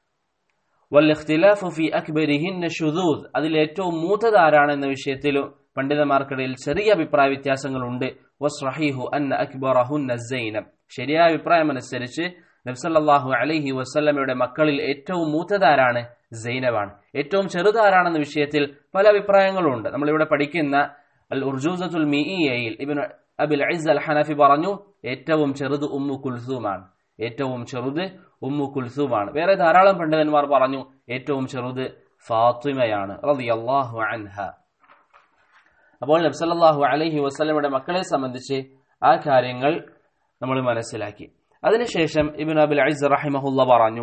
വൽ ഫി അക്ബരിഹിന്ന ഷുദൂദ് അതിൽ ഏറ്റവും മൂത്തതാരാണെന്ന വിഷയത്തിലും പണ്ഡിതന്മാർക്കിടയിൽ ചെറിയ അഭിപ്രായ വ്യത്യാസങ്ങളുണ്ട് വസ്റഹീഹു അന്ന അക്ബറഹുന്ന സൈനബ് ശരിയായ അഭിപ്രായം അനുസരിച്ച് നബ്സല്ലാഹു അലൈഹി വസ്ല്ലമയുടെ മക്കളിൽ ഏറ്റവും മൂത്തതാരാണ് സൈനബാണ് ഏറ്റവും ചെറുതാരാണെന്ന വിഷയത്തിൽ പല അഭിപ്രായങ്ങളുണ്ട് നമ്മളിവിടെ പഠിക്കുന്ന അൽ ഉർജൂസത്തുൽ മിഇയിൽ ഇബിൻ അബിൽ ഐസ് അൽ ഹനഫി പറഞ്ഞു ഏറ്റവും ചെറുത് ഉമ്മു കുൽസൂമാണ് ഏറ്റവും ചെറുത് ഉമ്മു കുൽസൂമാണ് വേറെ ധാരാളം പണ്ഡിതന്മാർ പറഞ്ഞു ഏറ്റവും ചെറുത് ഫാത്തിമയാണ് റളിയല്ലാഹു അൻഹ അപ്പോൾ നബ്സല്ലാഹു അലൈഹി വസ്ലമയുടെ മക്കളെ സംബന്ധിച്ച് ആ കാര്യങ്ങൾ നമ്മൾ മനസ്സിലാക്കി അതിനുശേഷം ഇബിൻ അബിൽ ഐസ് റഹിമഹുല്ല പറഞ്ഞു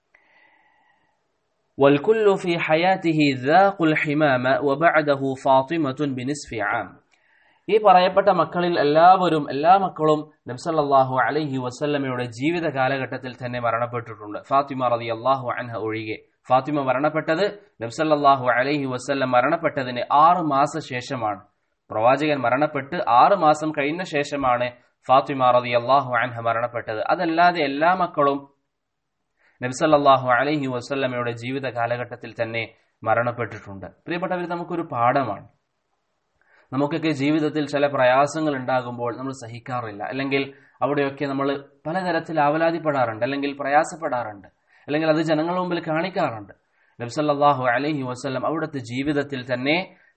والكل في حياته ذاق الحمامة وبعده فاطمة بنصف عام ഈ പറയപ്പെട്ട മക്കളിൽ എല്ലാവരും എല്ലാ മക്കളും നബ്സല്ലാഹു അലൈഹി വസല്ലമയുടെ ജീവിത കാലഘട്ടത്തിൽ തന്നെ മരണപ്പെട്ടിട്ടുണ്ട് ഫാത്തിമ റതി അള്ളാഹു അൻഹ ഒഴികെ ഫാത്തിമ മരണപ്പെട്ടത് നബ്സല്ലാഹു അലൈഹി വസല്ലം മരണപ്പെട്ടതിന് ആറ് മാസ ശേഷമാണ് പ്രവാചകൻ മരണപ്പെട്ട് ആറ് മാസം കഴിഞ്ഞ ശേഷമാണ് ഫാത്തിമ റതി അള്ളാഹു അൻഹ മരണപ്പെട്ടത് അതല്ലാതെ എല്ലാ മക്കളും നബ്സല്ലാഹു അലൈഹി വസല്ലമയുടെ ജീവിത കാലഘട്ടത്തിൽ തന്നെ മരണപ്പെട്ടിട്ടുണ്ട് പ്രിയപ്പെട്ടവർ നമുക്കൊരു പാഠമാണ് നമുക്കൊക്കെ ജീവിതത്തിൽ ചില പ്രയാസങ്ങൾ ഉണ്ടാകുമ്പോൾ നമ്മൾ സഹിക്കാറില്ല അല്ലെങ്കിൽ അവിടെയൊക്കെ നമ്മൾ പലതരത്തിൽ ആവലാതിപ്പെടാറുണ്ട് അല്ലെങ്കിൽ പ്രയാസപ്പെടാറുണ്ട് അല്ലെങ്കിൽ അത് ജനങ്ങളുടെ മുമ്പിൽ കാണിക്കാറുണ്ട് നബ്സല്ലാഹു അലൈഹി വസ്ലം അവിടുത്തെ ജീവിതത്തിൽ തന്നെ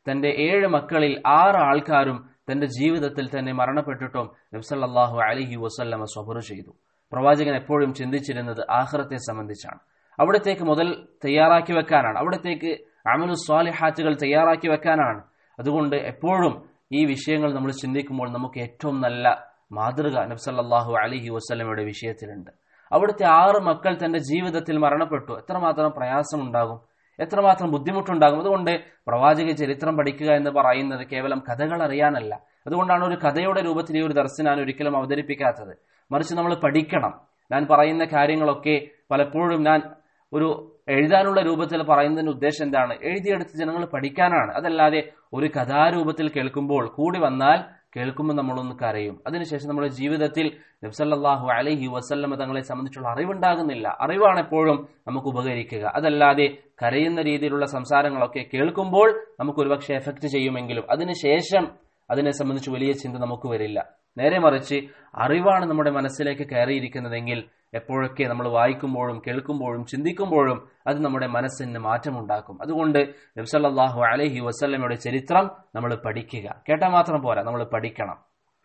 തന്റെ ഏഴ് മക്കളിൽ ആറ് ആൾക്കാരും തന്റെ ജീവിതത്തിൽ തന്നെ മരണപ്പെട്ടിട്ടും നബ്സല്ലാഹു അലഹി വസല്ലമ സ്വബർ ചെയ്തു പ്രവാചകൻ എപ്പോഴും ചിന്തിച്ചിരുന്നത് ആഹ്റത്തെ സംബന്ധിച്ചാണ് അവിടത്തേക്ക് മുതൽ തയ്യാറാക്കി വെക്കാനാണ് അവിടത്തേക്ക് അമലു സ്വാലിഹാറ്റുകൾ തയ്യാറാക്കി വെക്കാനാണ് അതുകൊണ്ട് എപ്പോഴും ഈ വിഷയങ്ങൾ നമ്മൾ ചിന്തിക്കുമ്പോൾ നമുക്ക് ഏറ്റവും നല്ല മാതൃക നബ്സല്ലാഹു അലഹി വസ്ലമയുടെ വിഷയത്തിലുണ്ട് അവിടുത്തെ ആറ് മക്കൾ തന്റെ ജീവിതത്തിൽ മരണപ്പെട്ടു എത്രമാത്രം പ്രയാസമുണ്ടാകും എത്രമാത്രം ബുദ്ധിമുട്ടുണ്ടാകും അതുകൊണ്ട് പ്രവാചക ചരിത്രം പഠിക്കുക എന്ന് പറയുന്നത് കേവലം കഥകൾ അറിയാനല്ല അതുകൊണ്ടാണ് ഒരു കഥയുടെ രൂപത്തിൽ ഈ ഒരു ദർശനം ഞാൻ ഒരിക്കലും അവതരിപ്പിക്കാത്തത് മറിച്ച് നമ്മൾ പഠിക്കണം ഞാൻ പറയുന്ന കാര്യങ്ങളൊക്കെ പലപ്പോഴും ഞാൻ ഒരു എഴുതാനുള്ള രൂപത്തിൽ പറയുന്നതിന്റെ ഉദ്ദേശം എന്താണ് എഴുതിയെടുത്ത് ജനങ്ങൾ പഠിക്കാനാണ് അതല്ലാതെ ഒരു കഥാരൂപത്തിൽ കേൾക്കുമ്പോൾ കൂടി വന്നാൽ കേൾക്കുമ്പോൾ നമ്മളൊന്ന് കരയും അതിനുശേഷം നമ്മുടെ ജീവിതത്തിൽ നബ്സല്ലാഹു അലഹി വസല്ലമ തങ്ങളെ സംബന്ധിച്ചുള്ള അറിവുണ്ടാകുന്നില്ല അറിവാണ് എപ്പോഴും നമുക്ക് ഉപകരിക്കുക അതല്ലാതെ കരയുന്ന രീതിയിലുള്ള സംസാരങ്ങളൊക്കെ കേൾക്കുമ്പോൾ നമുക്ക് ഒരുപക്ഷെ എഫക്ട് ചെയ്യുമെങ്കിലും അതിനുശേഷം അതിനെ സംബന്ധിച്ച് വലിയ ചിന്ത നമുക്ക് വരില്ല നേരെ മറിച്ച് അറിവാണ് നമ്മുടെ മനസ്സിലേക്ക് കയറിയിരിക്കുന്നതെങ്കിൽ എപ്പോഴൊക്കെ നമ്മൾ വായിക്കുമ്പോഴും കേൾക്കുമ്പോഴും ചിന്തിക്കുമ്പോഴും അത് നമ്മുടെ മനസ്സിന് മാറ്റമുണ്ടാക്കും അതുകൊണ്ട് നബ്സല്ലാഹു അലഹി വസ്ല്ലമയുടെ ചരിത്രം നമ്മൾ പഠിക്കുക കേട്ടാൽ മാത്രം പോരാ നമ്മൾ പഠിക്കണം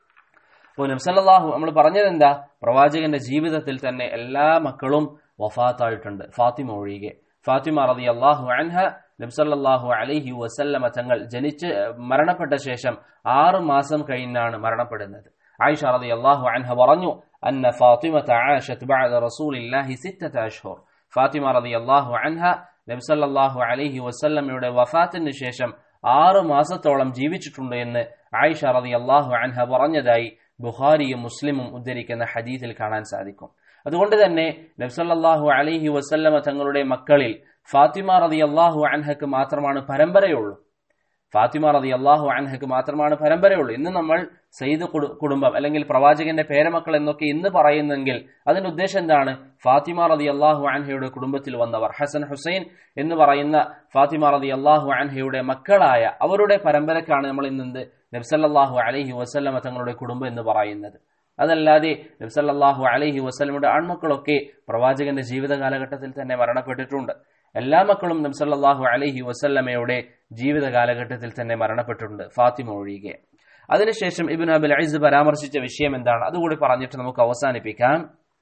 അപ്പോൾ നബ്സല്ലാഹു നമ്മൾ പറഞ്ഞത് എന്താ പ്രവാചകന്റെ ജീവിതത്തിൽ തന്നെ എല്ലാ മക്കളും വഫാത്തായിട്ടുണ്ട് ഫാത്തിമ ഒഴികെ ഫാത്തിമ റതി അള്ളാഹു അൻഹ നബ്സല്ലാഹു അലഹി വസല്ലമ തങ്ങൾ ജനിച്ച് മരണപ്പെട്ട ശേഷം ആറ് മാസം കഴിഞ്ഞാണ് മരണപ്പെടുന്നത് ആയിഷ റതി അള്ളാഹു അൻഹ പറഞ്ഞു أن فاطمة عاشت بعد رسول الله ستة أشهر ഫാത്തിമ റതി അള്ളാഹു അൻഹ നബി സല്ലല്ലാഹു അലൈഹി വസല്ലമയുടെ വഫാത്തിന് ശേഷം ആറ് മാസത്തോളം ജീവിച്ചിട്ടുണ്ട് എന്ന് ആയിഷ റതി അള്ളാഹു അൻഹ പറഞ്ഞതായി ബുഖാരിയും മുസ്ലിമും ഉദ്ധരിക്കുന്ന ഹദീസിൽ കാണാൻ സാധിക്കും അതുകൊണ്ട് തന്നെ നബ്സല്ലാഹു അലൈഹി വസല്ലമ തങ്ങളുടെ മക്കളിൽ ഫാത്തിമ റതി അള്ളാഹു അൻഹക്ക് മാത്രമാണ് പരമ്പരയുള്ളൂ ഫാത്തിമ റതി അള്ളാഹു അൻഹക്ക് മാത്രമാണ് പരമ്പരയുള്ളൂ ഇന്ന് നമ്മൾ സയ്യിദ് കുടുംബം അല്ലെങ്കിൽ പ്രവാചകന്റെ പേരമക്കൾ എന്നൊക്കെ ഇന്ന് പറയുന്നെങ്കിൽ അതിന്റെ ഉദ്ദേശം എന്താണ് ഫാത്തിമ റതി അള്ളാഹു അൻഹയുടെ കുടുംബത്തിൽ വന്നവർ ഹസൻ ഹുസൈൻ എന്ന് പറയുന്ന ഫാത്തിമ റതി അള്ളാഹു അൻഹയുടെ മക്കളായ അവരുടെ പരമ്പരക്കാണ് നമ്മൾ ഇന്ന് നബ്സല്ലാഹു അലഹി വസ്ല്ലമ തങ്ങളുടെ കുടുംബം എന്ന് പറയുന്നത് അതല്ലാതെ നബ്സല്ലാഹു അലഹി വസ്ലമയുടെ ആൺമക്കളൊക്കെ പ്രവാചകന്റെ ജീവിത കാലഘട്ടത്തിൽ തന്നെ മരണപ്പെട്ടിട്ടുണ്ട് എല്ലാ മക്കളും നബ്സല്ലാഹു അലഹി വസല്ലമയുടെ ജീവിത കാലഘട്ടത്തിൽ തന്നെ മരണപ്പെട്ടിട്ടുണ്ട് ഫാത്തിമ ഒഴികെ അതിനുശേഷം ഇബിൻ അബുൽ അയിസ് പരാമർശിച്ച വിഷയം എന്താണ് അതുകൂടി പറഞ്ഞിട്ട് നമുക്ക് അവസാനിപ്പിക്കാം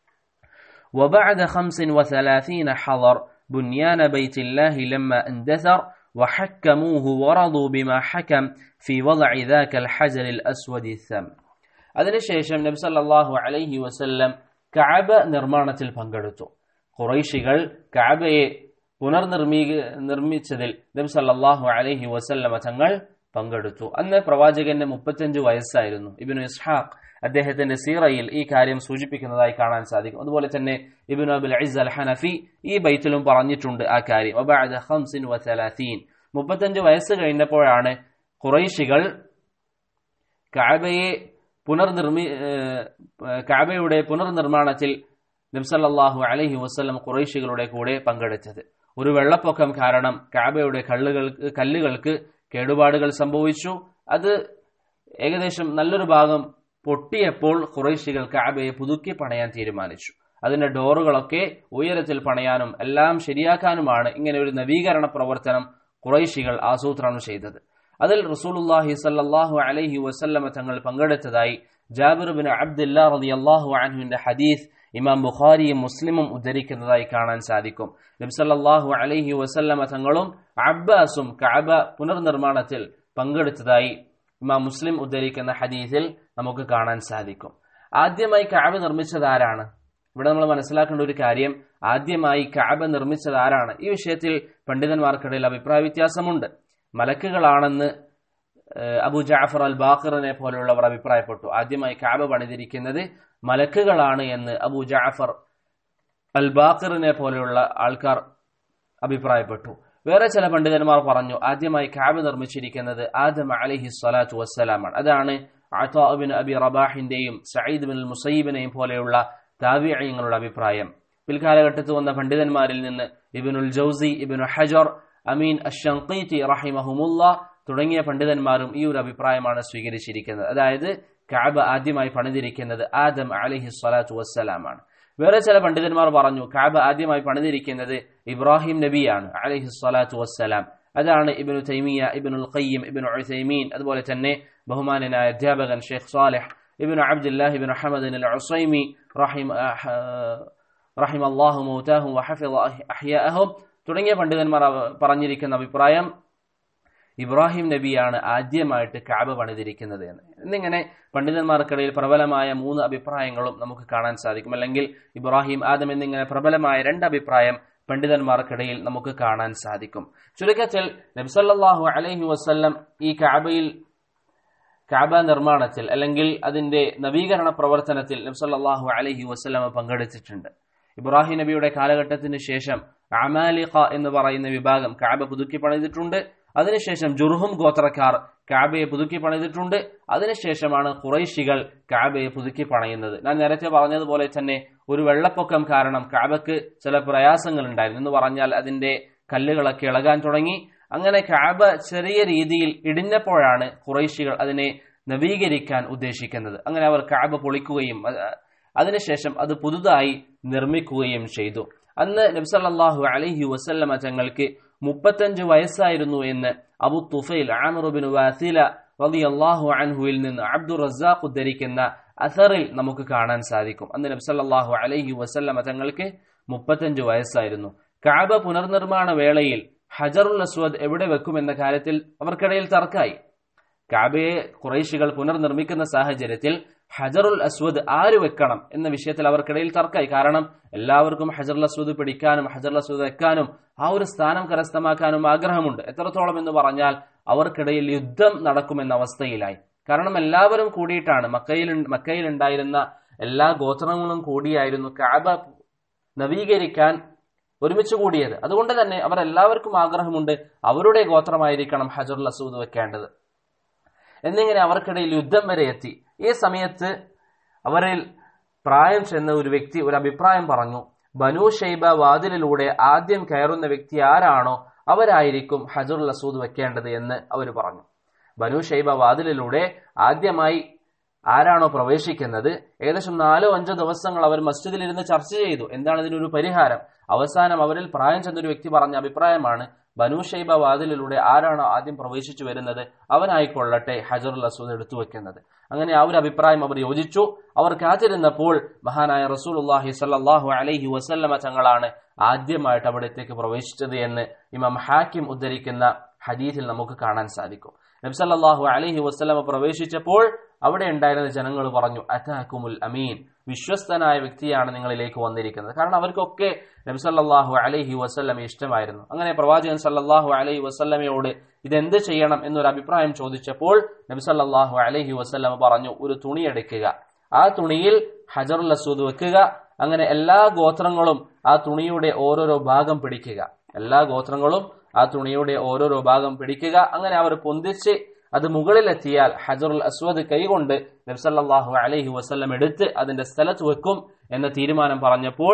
وبعد خمس وثلاثين حضر بنيان بيت الله لما اندثر وحكموه ورضوا بما حكم في وضع ذاك الحجر الأسود الثم അതിനുശേഷം നബി സല്ലല്ലാഹു അലൈഹി വസല്ലം കഅബ നിർമ്മാണത്തിൽ പങ്കെടുത്തു ഖുറൈശികൾ കഅബയെ പുനർനിർമ്മീ നിർമ്മിച്ചതിൽ നബി സല്ലല്ലാഹു അലൈഹി വസല്ലമ തങ്ങൾ പങ്കെടുത്തു അന്ന് പ്രവാചകന്റെ മുപ്പത്തിയഞ്ച് വയസ്സായിരുന്നു ഇബിനു ഇസ്ഹാഖ് അദ്ദേഹത്തിന്റെ സീറയിൽ ഈ കാര്യം സൂചിപ്പിക്കുന്നതായി കാണാൻ സാധിക്കും അതുപോലെ തന്നെ Ibn Abul Izz al Hanafi ഈ ബൈത്തിലും പറഞ്ഞിട്ടുണ്ട് ആ കാര്യം മുപ്പത്തഞ്ച് വയസ്സ് കഴിഞ്ഞപ്പോഴാണ് ഖുറൈശികൾ കാബയെ പുനർനിർമ്മി കാബയുടെ പുനർനിർമ്മാണത്തിൽ നബ്സല്ലാഹു അലഹി വസ്ലം ഖുറൈശികളുടെ കൂടെ പങ്കെടുത്തത് ഒരു വെള്ളപ്പൊക്കം കാരണം കാബയുടെ കല്ലുകൾക്ക് കല്ലുകൾക്ക് കേടുപാടുകൾ സംഭവിച്ചു അത് ഏകദേശം നല്ലൊരു ഭാഗം പൊട്ടിയപ്പോൾ ഖുറൈശികൾ കാബയെ പുതുക്കി പണയാൻ തീരുമാനിച്ചു അതിന്റെ ഡോറുകളൊക്കെ ഉയരത്തിൽ പണയാനും എല്ലാം ശരിയാക്കാനുമാണ് ഇങ്ങനെ ഒരു നവീകരണ പ്രവർത്തനം ഖുറൈശികൾ ആസൂത്രണം ചെയ്തത് അതിൽ റസൂലുല്ലാഹി സല്ലാഹു അലൈഹി വസല്ലമ തങ്ങൾ പങ്കെടുത്തതായി ജാബിർ ബിൻ അബ്ദുല്ലാ റളിയല്ലാഹു അൻഹുവിന്റെ ഹദീസ് ഇമാം ബുഖാരിയും മുസ്ലിമും ഉദ്ധരിക്കുന്നതായി കാണാൻ സാധിക്കും നബ്സല്ലാഹു അലൈഹി വസല്ലമ തങ്ങളും അബ്ബാസും കഅബ പുനർനിർമ്മാണത്തിൽ പങ്കെടുത്തതായി ഇമാം മുസ്ലിം ഉദ്ധരിക്കുന്ന ഹദീസിൽ നമുക്ക് കാണാൻ സാധിക്കും ആദ്യമായി കഅബ നിർമ്മിച്ചത് ആരാണ് ഇവിടെ നമ്മൾ മനസ്സിലാക്കേണ്ട ഒരു കാര്യം ആദ്യമായി കഅബ നിർമ്മിച്ചത് ആരാണ് ഈ വിഷയത്തിൽ പണ്ഡിതന്മാർക്കിടയിൽ അഭിപ്രായ വ്യത്യാസമുണ്ട് മലക്കുകളാണെന്ന് അബു ജാഫർ അൽ ബാഖറിനെ പോലെയുള്ളവർ അഭിപ്രായപ്പെട്ടു ആദ്യമായി കാബ പണിതിരിക്കുന്നത് മലക്കുകളാണ് എന്ന് അബു ജാഫർ അൽ ബാഖറിനെ പോലെയുള്ള ആൾക്കാർ അഭിപ്രായപ്പെട്ടു വേറെ ചില പണ്ഡിതന്മാർ പറഞ്ഞു ആദ്യമായി കാബ നിർമ്മിച്ചിരിക്കുന്നത് ആദം അലഹി സ്വലാത്തു വസ്സലാമാണ് അതാണ് അബിൻ അബി റബാഹിന്റെയും സയ്യിദ് ബിൻ മുസൈബിനെയും പോലെയുള്ള താവിയങ്ങളുടെ അഭിപ്രായം പിൽക്കാലഘട്ടത്തിൽ വന്ന പണ്ഡിതന്മാരിൽ നിന്ന് ഇബിനുൽ ജൌസി ഇബിനു ഹജർ അമീൻ അഷങ്കീത്തി റഹിമഹുമുല്ല തുടങ്ങിയ പണ്ഡിതന്മാരും ഈ ഒരു അഭിപ്രായമാണ് സ്വീകരിച്ചിരിക്കുന്നത് അതായത് കാബ ആദ്യമായി പണിതിരിക്കുന്നത് ആദം അലിഹി സ്വലാത്തു വസ്സലാമാണ് വേറെ ചില പണ്ഡിതന്മാർ പറഞ്ഞു കാബ ആദ്യമായി പണിതിരിക്കുന്നത് ഇബ്രാഹിം നബിയാണ് അലിഹി സ്വലാത്തു വസ്സലാം അതാണ് ഇബിനു തൈമിയ ഇബിനുൽ ഖയ്യം ഇബിനു ഉസൈമീൻ അതുപോലെ തന്നെ ബഹുമാനനായ അധ്യാപകൻ Sheikh Salih Ibn Abdullah Ibn Hamad al Usaimi റഹിം റഹിം അള്ളാഹു മൗതാഹും വഹഫിദ അഹ്യാഅഹും തുടങ്ങിയ പണ്ഡിതന്മാർ പറഞ്ഞിരിക്കുന്ന അഭിപ്രായം ഇബ്രാഹിം നബിയാണ് ആദ്യമായിട്ട് കാബ പണിതിരിക്കുന്നത് എന്ന് എന്നിങ്ങനെ പണ്ഡിതന്മാർക്കിടയിൽ പ്രബലമായ മൂന്ന് അഭിപ്രായങ്ങളും നമുക്ക് കാണാൻ സാധിക്കും അല്ലെങ്കിൽ ഇബ്രാഹിം ആദം എന്നിങ്ങനെ പ്രബലമായ രണ്ട് അഭിപ്രായം പണ്ഡിതന്മാർക്കിടയിൽ നമുക്ക് കാണാൻ സാധിക്കും ചുരുക്കത്തിൽ നബ്സല്ലാഹു അലൈഹി വസ്ല്ലം ഈ കാബയിൽ കാബ നിർമ്മാണത്തിൽ അല്ലെങ്കിൽ അതിന്റെ നവീകരണ പ്രവർത്തനത്തിൽ നബ്സല്ലാഹു അലൈഹി വസ്ലമ പങ്കെടുത്തിട്ടുണ്ട് ഇബ്രാഹിം നബിയുടെ കാലഘട്ടത്തിന് ശേഷം അമാലിഖ എന്ന് പറയുന്ന വിഭാഗം കാബ പുതുക്കി പണിതിട്ടുണ്ട് അതിനുശേഷം ജുർഹും ഗോത്രക്കാർ കാബയെ പുതുക്കി പണിതിട്ടുണ്ട് അതിനുശേഷമാണ് ഖുറൈശികൾ കാബയെ പുതുക്കി പണയുന്നത് ഞാൻ നേരത്തെ പറഞ്ഞതുപോലെ തന്നെ ഒരു വെള്ളപ്പൊക്കം കാരണം കാബക്ക് ചില പ്രയാസങ്ങൾ ഉണ്ടായിരുന്നു എന്ന് പറഞ്ഞാൽ അതിന്റെ കല്ലുകളൊക്കെ ഇളകാൻ തുടങ്ങി അങ്ങനെ കാബ ചെറിയ രീതിയിൽ ഇടിഞ്ഞപ്പോഴാണ് ഖുറൈശികൾ അതിനെ നവീകരിക്കാൻ ഉദ്ദേശിക്കുന്നത് അങ്ങനെ അവർ കാബ പൊളിക്കുകയും അതിനുശേഷം അത് പുതുതായി നിർമ്മിക്കുകയും ചെയ്തു അന്ന് നബ്സല്ലാഹു അലഹി വസല്ലമ തങ്ങൾക്ക് മുപ്പത്തഞ്ച് വയസ്സായിരുന്നു എന്ന് അബു തുഫൈൽ ആമറുബിൻ വാസില റളിയല്ലാഹു അൻഹുവിൽ നിന്ന് അബ്ദുർ റസാഖ് ഉദ്ധരിക്കുന്ന അസറിൽ നമുക്ക് കാണാൻ സാധിക്കും അന്ന് നബ്സല്ലാഹു അലൈഹി വസല്ലമ തങ്ങൾക്ക് മുപ്പത്തഞ്ച് വയസ്സായിരുന്നു കാബ പുനർനിർമ്മാണ വേളയിൽ ഹജറുൽ അസ്വദ് എവിടെ വെക്കുമെന്ന കാര്യത്തിൽ അവർക്കിടയിൽ തർക്കായി കാബയെ കുറേശികൾ പുനർനിർമ്മിക്കുന്ന സാഹചര്യത്തിൽ ഹജറുൽ അസ്വദ് ആര് വെക്കണം എന്ന വിഷയത്തിൽ അവർക്കിടയിൽ തർക്കായി കാരണം എല്ലാവർക്കും ഹജറുൽ അസ്വദ് പിടിക്കാനും ഹജറുൽ അസ്വദ് വെക്കാനും ആ ഒരു സ്ഥാനം കരസ്ഥമാക്കാനും ആഗ്രഹമുണ്ട് എത്രത്തോളം എന്ന് പറഞ്ഞാൽ അവർക്കിടയിൽ യുദ്ധം നടക്കുമെന്ന അവസ്ഥയിലായി കാരണം എല്ലാവരും കൂടിയിട്ടാണ് മക്കയിൽ മക്കയിൽ ഉണ്ടായിരുന്ന എല്ലാ ഗോത്രങ്ങളും കൂടിയായിരുന്നു കാബ നവീകരിക്കാൻ ഒരുമിച്ച് കൂടിയത് അതുകൊണ്ട് തന്നെ അവർ എല്ലാവർക്കും ആഗ്രഹമുണ്ട് അവരുടെ ഗോത്രമായിരിക്കണം ഹജറുൽ അസൂദ് വെക്കേണ്ടത് എന്നിങ്ങനെ അവർക്കിടയിൽ യുദ്ധം വരെ എത്തി ഈ സമയത്ത് അവരിൽ പ്രായം ചെന്ന ഒരു വ്യക്തി ഒരു അഭിപ്രായം പറഞ്ഞു ബനു ഷൈബ വാതിലിലൂടെ ആദ്യം കയറുന്ന വ്യക്തി ആരാണോ അവരായിരിക്കും ഹജറുൽ അസൂദ് വെക്കേണ്ടത് എന്ന് അവർ പറഞ്ഞു ബനു ഷൈബ വാതിലിലൂടെ ആദ്യമായി ആരാണോ പ്രവേശിക്കുന്നത് ഏകദേശം നാലോ അഞ്ചോ ദിവസങ്ങൾ അവർ മസ്ജിദിൽ ഇരുന്ന് ചർച്ച ചെയ്തു എന്താണ് ഇതിനൊരു പരിഹാരം അവസാനം അവരിൽ പ്രായം ചെന്നൊരു വ്യക്തി പറഞ്ഞ അഭിപ്രായമാണ് ബനു ഷൈബ വാതിലിലൂടെ ആരാണോ ആദ്യം പ്രവേശിച്ചു വരുന്നത് അവനായിക്കൊള്ളട്ടെ ഹജറുൽ അസൂദ് എടുത്തു വെക്കുന്നത് അങ്ങനെ ആ ഒരു അഭിപ്രായം അവർ യോജിച്ചു അവർ കാത്തിരുന്നപ്പോൾ മഹാനായ റസൂലുല്ലാഹി സല്ലാഹു അലൈഹി വസല്ലമ തങ്ങളാണ് ആദ്യമായിട്ട് അവിടത്തേക്ക് പ്രവേശിച്ചത് എന്ന് ഇമാം ഹാക്കിം ഉദ്ധരിക്കുന്ന ഹദീസിൽ നമുക്ക് കാണാൻ സാധിക്കും നബ്സല്ലാഹു അലൈഹി വസ്ലമ പ്രവേശിച്ചപ്പോൾ അവിടെ ഉണ്ടായിരുന്ന ജനങ്ങൾ പറഞ്ഞു അതാക്കുമുൽ അമീൻ വിശ്വസ്തനായ വ്യക്തിയാണ് നിങ്ങളിലേക്ക് വന്നിരിക്കുന്നത് കാരണം അവർക്കൊക്കെ നബ്സല്ലാഹു അലൈഹി വസ്ലമ ഇഷ്ടമായിരുന്നു അങ്ങനെ പ്രവാചകൻ സല്ലാഹു അലൈഹി വസ്ലമയോട് ഇതെന്ത് ചെയ്യണം എന്നൊരു അഭിപ്രായം ചോദിച്ചപ്പോൾ നബ്സല്ലാഹു അലൈഹി വസ്ലമ പറഞ്ഞു ഒരു തുണി എടുക്കുക ആ തുണിയിൽ ഹജറുൽ അസൂദ് വെക്കുക അങ്ങനെ എല്ലാ ഗോത്രങ്ങളും ആ തുണിയുടെ ഓരോരോ ഭാഗം പിടിക്കുക എല്ലാ ഗോത്രങ്ങളും ആ തുണിയുടെ ഓരോരോ ഭാഗം പിടിക്കുക അങ്ങനെ അവർ പൊന്തിച്ച് അത് മുകളിലെത്തിയാൽ ഹജറുൽ അസ്വദ് കൈകൊണ്ട് നബ്സല്ലാഹു അലൈഹി വസ്ല്ലം എടുത്ത് അതിന്റെ സ്ഥലത്ത് വെക്കും എന്ന തീരുമാനം പറഞ്ഞപ്പോൾ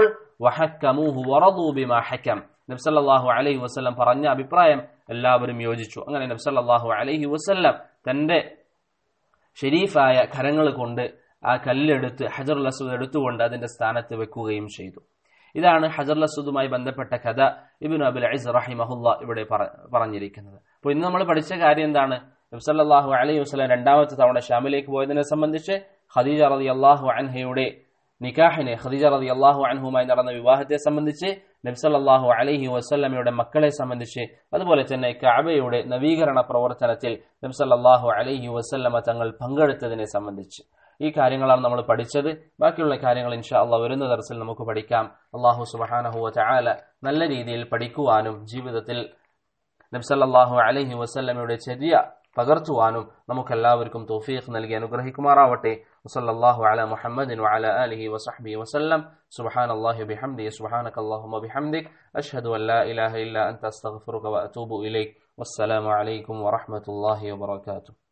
നബ്സല്ലാഹു അലൈഹി വസ്ല്ലം പറഞ്ഞ അഭിപ്രായം എല്ലാവരും യോജിച്ചു അങ്ങനെ നബ്സല്ലാഹു അലൈഹി വസ്ല്ലം തന്റെ ഷെരീഫായ കരങ്ങൾ കൊണ്ട് ആ കല്ലെടുത്ത് ഹജറുൽ അസ്വദ് എടുത്തുകൊണ്ട് അതിന്റെ സ്ഥാനത്ത് വെക്കുകയും ചെയ്തു ഇതാണ് ഹജറുൽ അസ്വദുമായി ബന്ധപ്പെട്ട കഥ ഇബിൻ അബുൽ അയിസ് റഹിമഹുല്ല ഇവിടെ പറഞ്ഞിരിക്കുന്നത് അപ്പോൾ ഇന്ന് നമ്മൾ പഠിച്ച കാര്യം എന്താണ് നബ്സല്ലാഹു അലൈഹി വസ്ലം രണ്ടാമത്തെ തവണ ഷാമിലേക്ക് പോയതിനെ സംബന്ധിച്ച് ഖദീജ റതി അള്ളാഹു അൻഹയുടെ നിക്കാഹിനെ ഖദീജ റതി അള്ളാഹു അൻഹുമായി നടന്ന വിവാഹത്തെ സംബന്ധിച്ച് നബ്സല്ലാഹു അലൈഹി വസ്ല്ലമയുടെ മക്കളെ സംബന്ധിച്ച് അതുപോലെ തന്നെ കാബയുടെ നവീകരണ പ്രവർത്തനത്തിൽ നബ്സല്ലാഹു അലൈഹി വസ്ല്ലമ തങ്ങൾ പങ്കെടുത്തതിനെ സംബന്ധിച്ച് ഈ കാര്യങ്ങളാണ് നമ്മൾ പഠിച്ചത് ബാക്കിയുള്ള കാര്യങ്ങൾ ഇൻഷാ അള്ളാഹ് വരുന്ന തരത്തിൽ നമുക്ക് പഠിക്കാം അള്ളാഹു സുബഹാനഹുവ ചായാല നല്ല രീതിയിൽ പഠിക്കുവാനും ജീവിതത്തിൽ നബ്സല്ലാഹു അലൈഹി വസ്ല്ലമയുടെ ചെറിയ പകർത്തുവാനും നമുക്കെല്ലാവർക്കും തൗഫീഖ് നൽകി അനുഗ്രഹിക്കുമാറാവട്ടെ വസല്ലല്ലാഹു അലാ മുഹമ്മദിൻ വഅലാ ആലിഹി വസഹ്ബിഹി വസല്ലം സുബ്ഹാനല്ലാഹി ബിഹംദിഹി സുബ്ഹാനക അല്ലാഹുമ്മ ബിഹംദിക് അഷ്ഹദു അൻ ലാ ഇലാഹ ഇല്ല അൻത അസ്തഗ്ഫിറുക വഅതൂബു ഇലൈക് വസ്സലാമു അലൈക്കും വറഹ്മത്തുള്ളാഹി വബറകാതുഹു